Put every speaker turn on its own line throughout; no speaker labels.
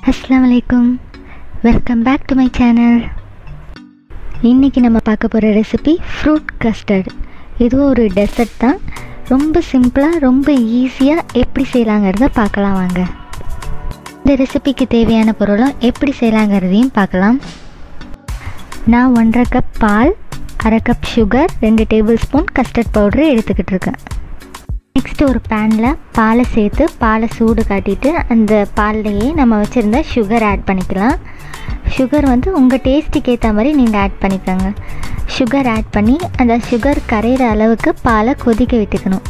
அஸ்ஸலாமு அலைக்கும் welcome back to my channel இன்றைக்கி நம்ம பார்க்க போகிற ரெசிபி ஃப்ரூட் கஸ்டர்ட் இதுவும் ஒரு டெசர்ட் தான் ரொம்ப சிம்பிளாக ரொம்ப ஈஸியாக எப்படி செய்யலாங்கிறத பார்க்கலாம் வாங்க இந்த ரெசிபிக்கு தேவையான பொருளும் எப்படி செய்யலாங்கிறதையும் பார்க்கலாம் நான் ஒன்றரை கப் பால் அரை கப் சுகர் ரெண்டு டேபிள் ஸ்பூன் கஸ்டர்ட் பவுட்ரு எடுத்துக்கிட்டு இருக்கேன் நெக்ஸ்ட் ஒரு பேனில் பாலை சேர்த்து பாலை சூடு காட்டிட்டு அந்த பால்லையே நம்ம வச்சுருந்த சுகர் ஆட் பண்ணிக்கலாம் சுகர் வந்து உங்கள் டேஸ்ட்டுக்கு ஏற்ற மாதிரி நீங்கள் ஆட் பண்ணிக்கோங்க சுகர் ஆட் பண்ணி அந்த சுகர் கரையிற அளவுக்கு பாலை கொதிக்க விட்டுக்கணும்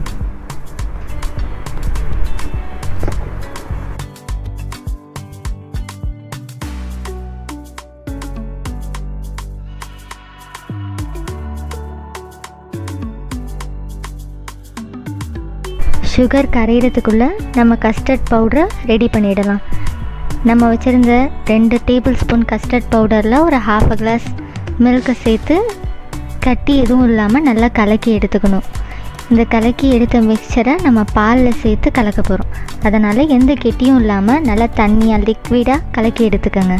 சுகர் கரையிறதுக்குள்ளே நம்ம கஸ்டர்ட் பவுடரை ரெடி பண்ணிடலாம் நம்ம வச்சுருந்த ரெண்டு டேபிள் ஸ்பூன் கஸ்டர்ட் பவுடரில் ஒரு ஹாஃப் அ கிளாஸ் மில்கை சேர்த்து கட்டி எதுவும் இல்லாமல் நல்லா கலக்கி எடுத்துக்கணும் இந்த கலக்கி எடுத்த மிக்சரை நம்ம பாலில் சேர்த்து கலக்க போகிறோம் அதனால் எந்த கெட்டியும் இல்லாமல் நல்லா தண்ணியாக லிக்விடாக கலக்கி எடுத்துக்கோங்க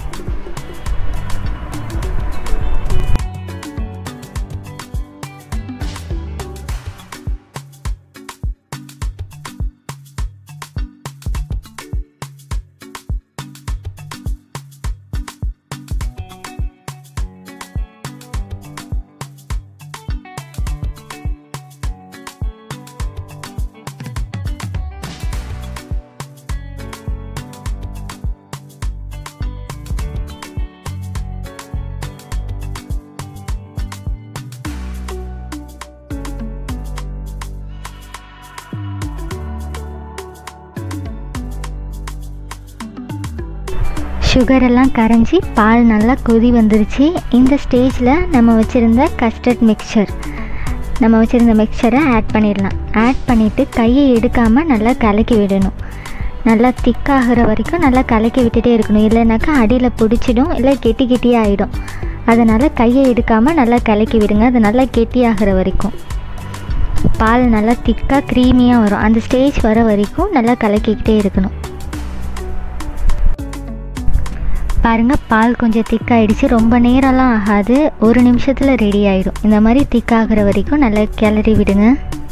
சுகர் எல்லாம் கரைஞ்சி பால் நல்லா கொதி வந்துருச்சு இந்த ஸ்டேஜில் நம்ம வச்சுருந்த கஸ்டர்ட் மிக்சர் நம்ம வச்சுருந்த மிக்சரை ஆட் பண்ணிடலாம் ஆட் பண்ணிவிட்டு கையை எடுக்காமல் நல்லா கலக்கி விடணும் நல்லா திக்காகிற வரைக்கும் நல்லா கலக்கி விட்டுட்டே இருக்கணும் இல்லைனாக்கா அடியில் பிடிச்சிடும் இல்லை கெட்டி கெட்டியாக ஆகிடும் அதனால் கையை எடுக்காமல் நல்லா கலக்கி விடுங்க அது நல்லா கெட்டியாகிற வரைக்கும் பால் நல்லா திக்காக க்ரீமியாக வரும் அந்த ஸ்டேஜ் வர வரைக்கும் நல்லா கலக்கிக்கிட்டே இருக்கணும் பாருங்கள் பால் கொஞ்சம் திக்காயிடுச்சு ரொம்ப நேரம்லாம் ஆகாது ஒரு நிமிஷத்தில் ரெடி ஆகிடும் இந்த மாதிரி திக்காகிற வரைக்கும் நல்லா கிளறி விடுங்க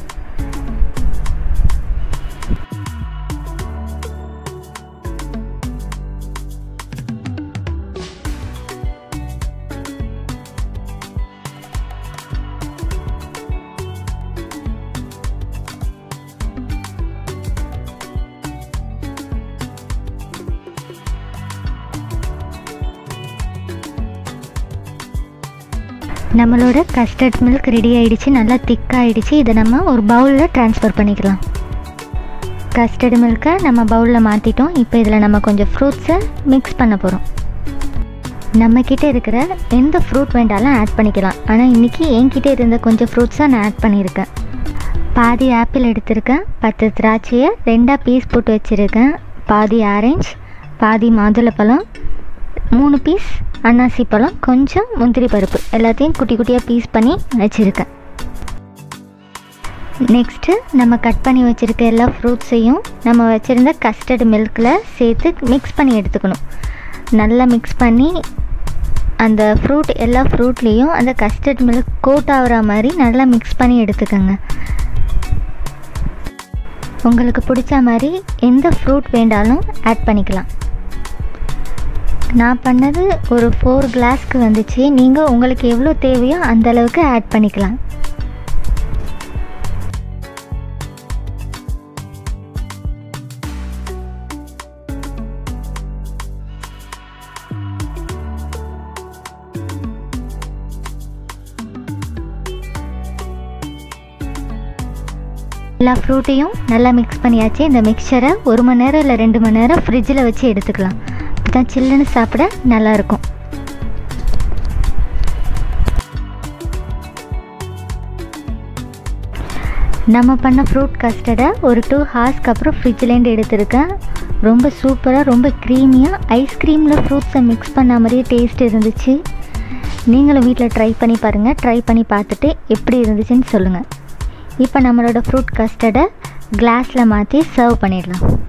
நம்மளோட கஸ்டர்ட் மில்க் ரெடி ஆகிடுச்சு நல்லா திக்காகிடுச்சு இதை நம்ம ஒரு பவுலில் ட்ரான்ஸ்ஃபர் பண்ணிக்கலாம் கஸ்டர்ட் மில்க்கை நம்ம பவுலில் மாற்றிட்டோம் இப்போ இதில் நம்ம கொஞ்சம் ஃப்ரூட்ஸை மிக்ஸ் பண்ண போகிறோம் நம்மக்கிட்ட இருக்கிற எந்த ஃப்ரூட் வேண்டாலும் ஆட் பண்ணிக்கலாம் ஆனால் இன்றைக்கி என்கிட்ட இருந்த கொஞ்சம் ஃப்ரூட்ஸை நான் ஆட் பண்ணியிருக்கேன் பாதி ஆப்பிள் எடுத்திருக்கேன் பத்து திராட்சையை ரெண்டாக பீஸ் போட்டு வச்சுருக்கேன் பாதி ஆரஞ்ச் பாதி மாதுளப்பழம் மூணு பீஸ் அன்னாசி பழம் கொஞ்சம் முந்திரி பருப்பு எல்லாத்தையும் குட்டி குட்டியாக பீஸ் பண்ணி வச்சுருக்கேன் நெக்ஸ்ட்டு நம்ம கட் பண்ணி வச்சுருக்க எல்லா ஃப்ரூட்ஸையும் நம்ம வச்சுருந்த கஸ்டர்டு மில்கில் சேர்த்து மிக்ஸ் பண்ணி எடுத்துக்கணும் நல்லா மிக்ஸ் பண்ணி அந்த ஃப்ரூட் எல்லா ஃப்ரூட்லேயும் அந்த கஸ்டர்ட் மில்க் கோட் ஆகிற மாதிரி நல்லா மிக்ஸ் பண்ணி எடுத்துக்கோங்க உங்களுக்கு பிடிச்ச மாதிரி எந்த ஃப்ரூட் வேண்டாலும் ஆட் பண்ணிக்கலாம் நான் பண்ணது ஒரு ஃபோர் கிளாஸ்க்கு வந்துச்சு நீங்கள் உங்களுக்கு எவ்வளோ தேவையோ அந்த அளவுக்கு ஆட் பண்ணிக்கலாம் எல்லா ஃப்ரூட்டையும் நல்லா மிக்ஸ் பண்ணியாச்சு இந்த மிக்சரை ஒரு மணி நேரம் இல்லை ரெண்டு மணி நேரம் ஃப்ரிட்ஜில் வச்சு எடுத்துக்கலாம் தான் சில்லுன்னு சாப்பிட நல்லாயிருக்கும் நம்ம பண்ண ஃப்ரூட் கஸ்டர்டை ஒரு டூ ஹார்ஸ்க்கு அப்புறம் ஃப்ரிட்ஜ்லேருந்து எடுத்திருக்கேன் ரொம்ப சூப்பராக ரொம்ப க்ரீமியாக ஐஸ்கிரீமில் ஃப்ரூட்ஸை மிக்ஸ் பண்ண மாதிரியே டேஸ்ட் இருந்துச்சு நீங்களும் வீட்டில் ட்ரை பண்ணி பாருங்கள் ட்ரை பண்ணி பார்த்துட்டு எப்படி இருந்துச்சுன்னு சொல்லுங்கள் இப்போ நம்மளோட ஃப்ரூட் கஸ்டர்டை கிளாஸில் மாற்றி சர்வ் பண்ணிடலாம்